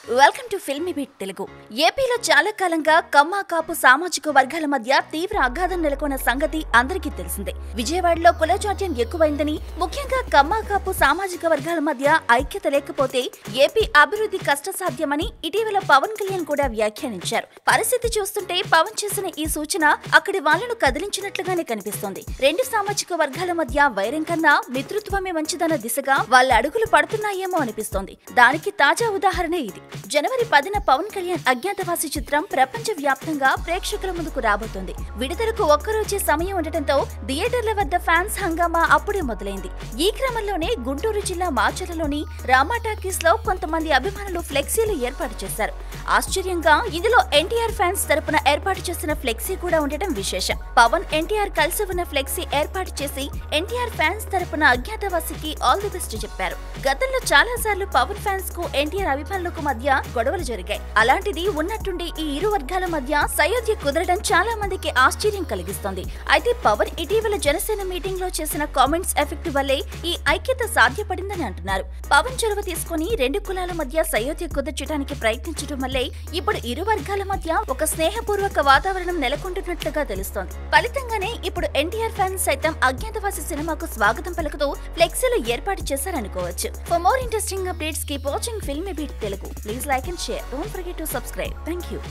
welcome to filmy beat Telugu ఏపీలో చాలా కాలంగా కమ్మ కాపు సామాజిక వర్గాల మధ్య తీవ్ర అగాధం నెలకొన్న సంగతి అందరికీ తెలిసిందే విజయవాడలో కులజాట్యం ఎక్కువైందని ముఖ్యంగా కమ్మ కాపు సామాజిక వర్గాల మధ్య ఐక్యత లేకపోతే ఏపీ అభివృద్ధి కష్టసాధ్యమని ఇటీవల పవన్ కళ్యాణ్ కూడా వ్యాఖ్యానించారు పరిస్థితి చూస్తుంటే పవన్ చేసిన ఈ సూచన అక్కడి వాళ్లను కదిలించినట్లుగానే కనిపిస్తోంది రెండు సామాజిక వర్గాల మధ్య వైరం కన్నా మిత్రుత్వమే మంచిదన్న దిశగా వాళ్ళ అడుగులు పడుతున్నాయేమో అనిపిస్తోంది దానికి తాజా ఉదాహరణ ఇది జనవరి పదిన పవన్ కళ్యాణ్ అజ్ఞాతవాసి చిత్రం ప్రపంచ వ్యాప్తంగా ప్రేక్షకుల ముందుకు రాబోతోంది విడుదలకు ఒక్కరోజే సమయం ఉండటంతో థియేటర్ల వద్ద ఫ్యాన్స్ హంగామా అప్పుడే మొదలైంది ఈ క్రమంలోనే గుంటూరు జిల్లా మాచర్లలోని రామా టాకీస్ లో కొంతమంది అభిమానులు ఫ్లెక్సీలు ఏర్పాటు చేశారు ఆశ్చర్యంగా ఇందులో ఎన్టీఆర్ ఫ్యాన్స్ తరపున ఏర్పాటు చేసిన ఫ్లెక్సీ కూడా ఉండటం విశేషం పవన్ ఎన్టీఆర్ కలిసి ఉన్న ఫ్లెక్సీ ఏర్పాటు చేసి ఎన్టీఆర్ ఫ్యాన్స్ తరపున అజ్ఞాతవాసికి ఆల్ ది బెస్ట్ చెప్పారు గతంలో చాలా సార్లు పవన్ ఫ్యాన్స్ కు ఎన్టీఆర్ అభిమానులకు మధ్య గొడవలు జరిగాయి అలాంటిది ఉన్నట్టుండి ఈ ఇరు వర్గాల మధ్య సయోధ్య కుదరడం చాలా మందికి ఆశ్చర్యం కలిగిస్తోంది అయితే పవన్ ఇటీవల జనసేన మీటింగ్ లో చేసిన కామెంట్స్ ఎఫెక్ట్ వల్లే ఈ ఐక్యత సాధ్యపడిందని అంటున్నారు పవన్ చొరవ తీసుకుని రెండు కులాల మధ్య సయోధ్య కుదర్చడానికి ప్రయత్నించడం వల్లే ఇప్పుడు ఇరు వర్గాల మధ్య ఒక స్నేహపూర్వక వాతావరణం నెలకొంటున్నట్లుగా తెలుస్తోంది ఫలితంగానే ఇప్పుడు ఎన్టీఆర్ ఫ్యాన్స్ సైతం అజ్ఞాతవాసి సినిమాకు స్వాగతం పలుకుతూ ఫ్లెక్సీలు ఏర్పాటు చేశారనుకోవచ్చు for more interesting updates keep watching film beat Telugu please like and share don't forget to subscribe thank you